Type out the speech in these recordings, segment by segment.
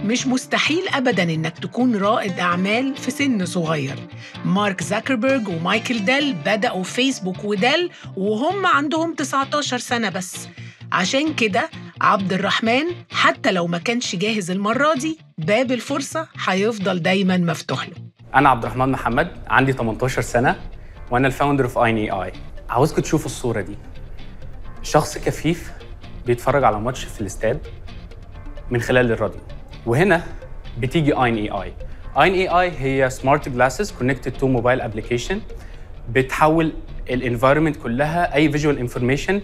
مش مستحيل أبداً إنك تكون رائد أعمال في سن صغير مارك زاكربيرج ومايكل ديل بدأوا فيسبوك وديل وهم عندهم 19 سنة بس عشان كده عبد الرحمن حتى لو ما كانش جاهز المرة دي باب الفرصة هيفضل دايما مفتوح له انا عبد الرحمن محمد عندي 18 سنه وانا الفاوندر اوف اين اي اي عاوزكم تشوفوا الصوره دي شخص كفيف بيتفرج على ماتش في الاستاد من خلال الراديو وهنا بتيجي اين اي اي اين اي اي هي سمارت جلاسز كونكتد تو موبايل ابلكيشن بتحول الانفايرمنت كلها اي فيجوال انفورميشن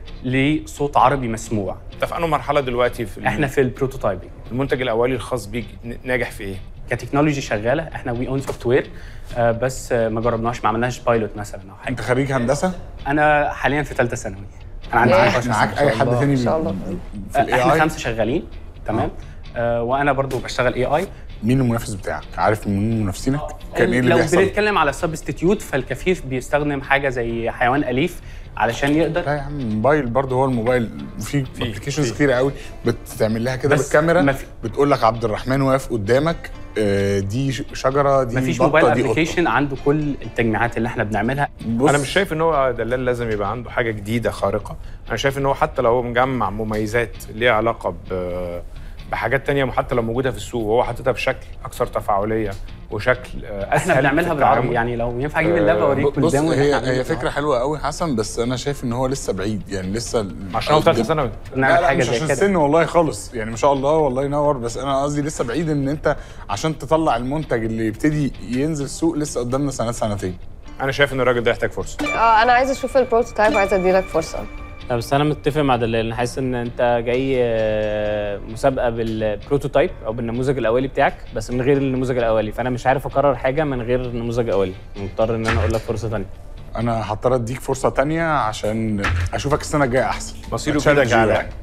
لصوت عربي مسموع انت في انه مرحله دلوقتي في احنا في البروتوتايبنج المنتج الاولي الخاص بيك ن- ناجح في ايه؟ كتكنولوجي شغاله احنا وي اون سوفت وير بس آه، ما جربناش ما عملناش بايلوت مثلا او حاجه انت خريج هندسه انا حاليا في ثالثه ثانوي انا عندي ياه. 19 سنه معاك اي حد تاني شاء الله. في الاي احنا اي خمسه شغالين تمام آه وانا برضو بشتغل اي اي مين المنافس بتاعك عارف مين منافسينك كان ايه اللي لو بيحصل بنتكلم على سبستيتيوت فالكفيف بيستخدم حاجه زي حيوان اليف علشان يقدر لا يا عم الموبايل برضه هو الموبايل في ابلكيشنز كتير قوي بتعمل لها كده بس بالكاميرا ما في- بتقول لك عبد الرحمن واقف قدامك آه، دي ش- شجره دي مفيش بطة، موبايل دي قطة. ابلكيشن عنده كل التجميعات اللي احنا بنعملها بص انا مش شايف ان هو دلال لازم يبقى عنده حاجه جديده خارقه انا شايف ان هو حتى لو هو مجمع مميزات ليها علاقه ب بحاجات تانية حتى لو موجوده في السوق وهو حاططها بشكل اكثر تفاعليه وشكل آه، اسهل احنا بنعملها في بالعربي التعامل. يعني لو ينفع اجيب اللاب آه، اوريك بص قدامه هي إحنا هي عاملين- فكره حلوه قوي حسن بس انا شايف ان هو لسه بعيد يعني لسه ال- عشان هو في ثالثه قدام- ثانوي نعمل لا لا حاجه مش زي عشان كده السن والله خالص يعني ما شاء الله والله ينور بس انا قصدي لسه بعيد ان انت عشان تطلع المنتج اللي يبتدي ينزل السوق لسه قدامنا سنه سنتين انا شايف ان الراجل ده يحتاج فرصه اه انا عايزه اشوف البروتوتايب وعايزه اديلك فرصه لا، بس انا متفق مع دلال انا حاسس ان انت جاي آه، مسابقه بالبروتوتايب او بالنموذج الاولي بتاعك بس من غير النموذج الاولي فانا مش عارف اقرر حاجه من غير النموذج الاولي مضطر ان انا اقول لك فرصه ثانيه انا هضطر اديك فرصه تانية عشان اشوفك السنه الجايه احسن مصيره هتشارك بإيدك يا جيو علاء.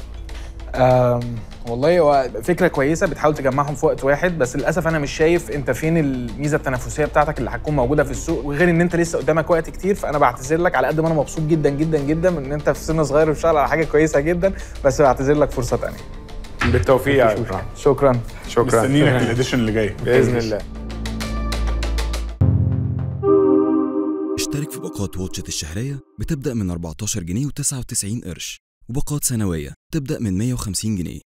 أم، والله هو فكره كويسه بتحاول تجمعهم في وقت واحد بس للاسف انا مش شايف انت فين الميزه التنافسيه بتاعتك اللي هتكون موجوده في السوق وغير ان انت لسه قدامك وقت كتير فانا بعتذر لك على قد ما انا مبسوط جدا جدا جدا من ان انت في سن صغير وبتشتغل على حاجه كويسه جدا بس بعتذر لك فرصه تانية بالتوفيق يا إبراهيم. شكرا شكرا مستنيينك في الاديشن اللي جاي باذن الله اشترك في باقات واتشت الشهرية بتبدأ من 14 جنيه و99 قرش وباقات سنوية تبدأ من 150 جنيه